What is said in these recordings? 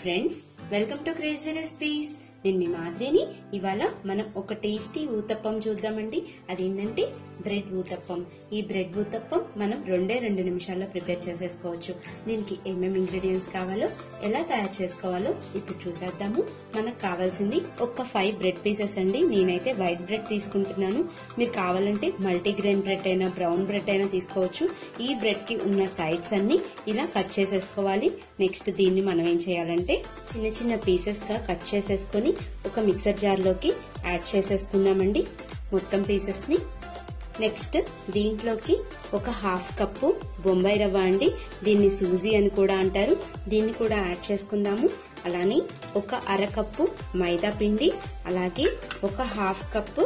friends welcome to crazy recipes నేను మీ మాదిరిని ఇవాళ మనం ఒక టేస్టీ ఊతప్పం చూద్దామండి అదేంటంటే బ్రెడ్ ఊతప్పం ఈ బ్రెడ్ ఊతప్పం మనం రెండే రెండు నిమిషాల్లో ప్రిపేర్ చేసేసుకోవచ్చు దీనికి ఏమేమి ఇంగ్రీడియంట్స్ కావాలో ఎలా తయారు చేసుకోవాలో ఇప్పుడు చూసేద్దాము మనకు కావాల్సింది ఒక ఫైవ్ బ్రెడ్ పీసెస్ అండి నేనైతే వైట్ బ్రెడ్ తీసుకుంటున్నాను మీరు కావాలంటే మల్టీగ్రెయిన్ బ్రెడ్ అయినా బ్రౌన్ బ్రెడ్ అయినా తీసుకోవచ్చు ఈ బ్రెడ్ కి ఉన్న సైడ్స్ అన్ని ఇలా కట్ చేసేసుకోవాలి నెక్స్ట్ దీన్ని మనం ఏం చేయాలంటే చిన్న చిన్న పీసెస్ గా కట్ చేసేసుకొని ఒక మిక్సర్ జార్ లోకి యాడ్ చేసేసుకుందామండి మొత్తం పీసెస్ ని నెక్స్ట్ దీంట్లోకి ఒక హాఫ్ కప్పు బొంబాయి రవ్వ అండి దీన్ని సూజీ అని కూడా అంటారు దీన్ని కూడా యాడ్ చేసుకుందాము అలానే ఒక అర కప్పు మైదా పిండి అలాగే ఒక హాఫ్ కప్పు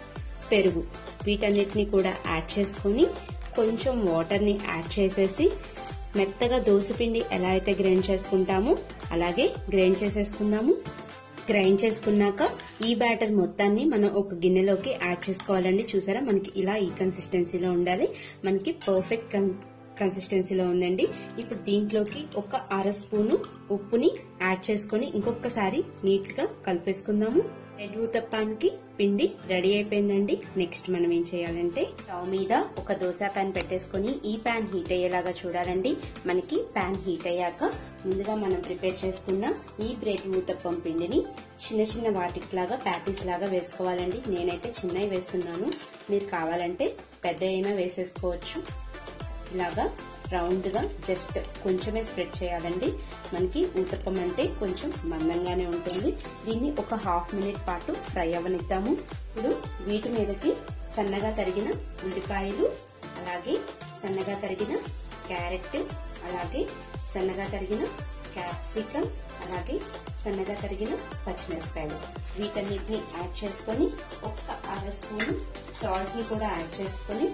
పెరుగు వీటన్నిటిని కూడా యాడ్ చేసుకొని కొంచెం వాటర్ని యాడ్ చేసేసి మెత్తగా దోసపిండి ఎలా అయితే గ్రైండ్ చేసుకుంటామో అలాగే గ్రైండ్ చేసేసుకుందాము గ్రైండ్ చేసుకున్నాక ఈ బ్యాటర్ మొత్తాన్ని మనం ఒక గిన్నెలోకి యాడ్ చేసుకోవాలండి చూసారా మనకి ఇలా ఈ కన్సిస్టెన్సీలో ఉండాలి మనకి పర్ఫెక్ట్ కన్సిస్టెన్సీలో ఉందండి ఇప్పుడు దీంట్లోకి ఒక అర స్పూను ఉప్పుని యాడ్ చేసుకొని ఇంకొకసారి నీట్ గా కలిపేసుకుందాము రెడ్ ఊతప్పానికి పిండి రెడీ అయిపోయిందండి నెక్స్ట్ మనం ఏం చేయాలంటే స్టవ్ మీద ఒక దోశ ప్యాన్ పెట్టేసుకొని ఈ ప్యాన్ హీట్ అయ్యేలాగా చూడాలండి మనకి ప్యాన్ హీట్ అయ్యాక ముందుగా మనం ప్రిపేర్ చేసుకున్న ఈ బ్రెడ్ ఊతప్పం పిండిని చిన్న చిన్న వాటిలాగా ప్యాటీస్ లాగా వేసుకోవాలండి నేనైతే చిన్నవి వేస్తున్నాను మీరు కావాలంటే పెద్ద అయినా వేసేసుకోవచ్చు ఇలాగా రౌండ్ గా జస్ట్ కొంచెమే స్ప్రెడ్ చేయాలండి మనకి ఊతప్పం అంటే కొంచెం మందంగానే ఉంటుంది దీన్ని ఒక హాఫ్ మినిట్ పాటు ఫ్రై అవ్వనిద్దాము ఇప్పుడు వీటి మీదకి సన్నగా తరిగిన ఉల్లిపాయలు అలాగే సన్నగా తరిగిన క్యారెట్ అలాగే సన్నగా తరిగిన క్యాప్సికమ్ అలాగే సన్నగా తరిగిన పచ్చిమిరపకాయలు వీటన్నిటిని యాడ్ చేసుకొని ఒక అర స్పూన్ సాల్ట్ ని కూడా యాడ్ చేసుకొని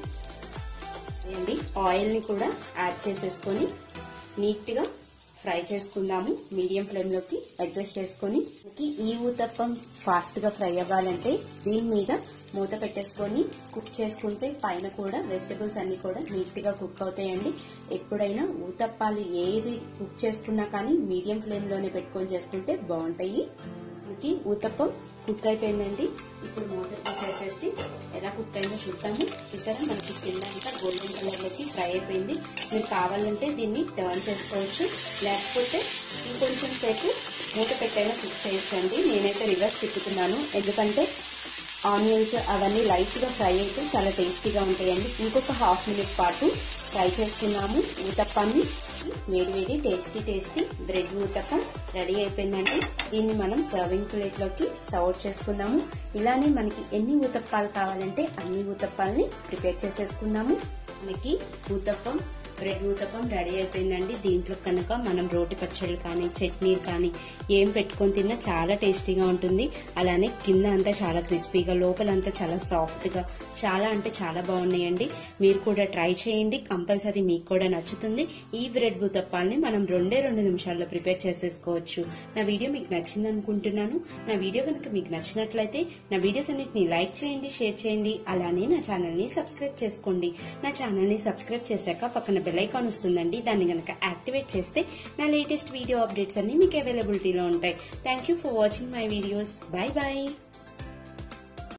అండి ఆయిల్ ని కూడా యాడ్ చేసేసుకొని నీట్ గా ఫ్రై చేసుకుందాము మీడియం ఫ్లేమ్ లోకి అడ్జస్ట్ చేసుకొని ఈ ఊతప్పం ఫాస్ట్ గా ఫ్రై అవ్వాలంటే దీని మీద మూత పెట్టేసుకొని కుక్ చేసుకుంటే పైన కూడా వెజిటబుల్స్ అన్ని కూడా నీట్ గా కుక్ అవుతాయండి ఎప్పుడైనా ఊతప్పాలు ఏది కుక్ చేసుకున్నా కానీ మీడియం ఫ్లేమ్ లోనే పెట్టుకొని చేసుకుంటే బాగుంటాయి మనకి ఊతప్పం కుక్ అయిపోయిందండి ఇప్పుడు మూత తీసేసేసి ఎలా కుక్ అయిందో చూద్దాము చూసారా మనకి కింద అంతా గోల్డెన్ కలర్ లోకి ఫ్రై అయిపోయింది మీరు కావాలంటే దీన్ని టర్న్ చేసుకోవచ్చు లేకపోతే ఇంకొంచెం సేపు మూత పెట్టైనా కుక్ చేయొచ్చండి నేనైతే రివర్స్ తిప్పుతున్నాను ఎందుకంటే ఆనియన్స్ అవన్నీ లైట్ గా ఫ్రై అయితే చాలా టేస్టీగా ఉంటాయండి ఇంకొక హాఫ్ మినిట్ పాటు ఫ్రై చేసుకున్నాము ఊతప్పాన్ని వేడి వేడి tasty tasty bread uttapam ready అయిపోయిందండి దీన్ని మనం సర్వింగ్ ప్లేట్ లోకి సర్వ్ చేసుకుందాము ఇలానే మనకి ఎన్ని ఊతప్పాలు కావాలంటే అన్ని ఊతప్పాలని ప్రిపేర్ చేసేసుకుందాము మనకి ఊతప్పం బ్రెడ్ ఊతప్పం రెడీ అయిపోయిందండి దీంట్లో కనుక మనం రోటి పచ్చళ్ళు కానీ చట్నీలు కానీ ఏం పెట్టుకొని తిన్నా చాలా టేస్టీగా ఉంటుంది అలానే కింద అంతా చాలా క్రిస్పీగా లోపలంతా చాలా సాఫ్ట్గా చాలా అంటే చాలా బాగున్నాయండి మీరు కూడా ట్రై చేయండి కంపల్సరీ మీకు కూడా నచ్చుతుంది ఈ బ్రెడ్ ఊతప్పాల్ని మనం రెండే రెండు నిమిషాల్లో ప్రిపేర్ చేసేసుకోవచ్చు నా వీడియో మీకు నచ్చింది అనుకుంటున్నాను నా వీడియో కనుక మీకు నచ్చినట్లయితే నా వీడియోస్ అన్నిటిని లైక్ చేయండి షేర్ చేయండి అలానే నా ఛానల్ని సబ్స్క్రైబ్ చేసుకోండి నా ఛానల్ని సబ్స్క్రైబ్ చేశాక పక్కన బెల్ ఐకాన్ వస్తుందండి దాన్ని కనుక యాక్టివేట్ చేస్తే నా లేటెస్ట్ వీడియో అప్డేట్స్ అన్ని మీకు అవైలబిలిటీలో ఉంటాయి thank you for watching my videos bye bye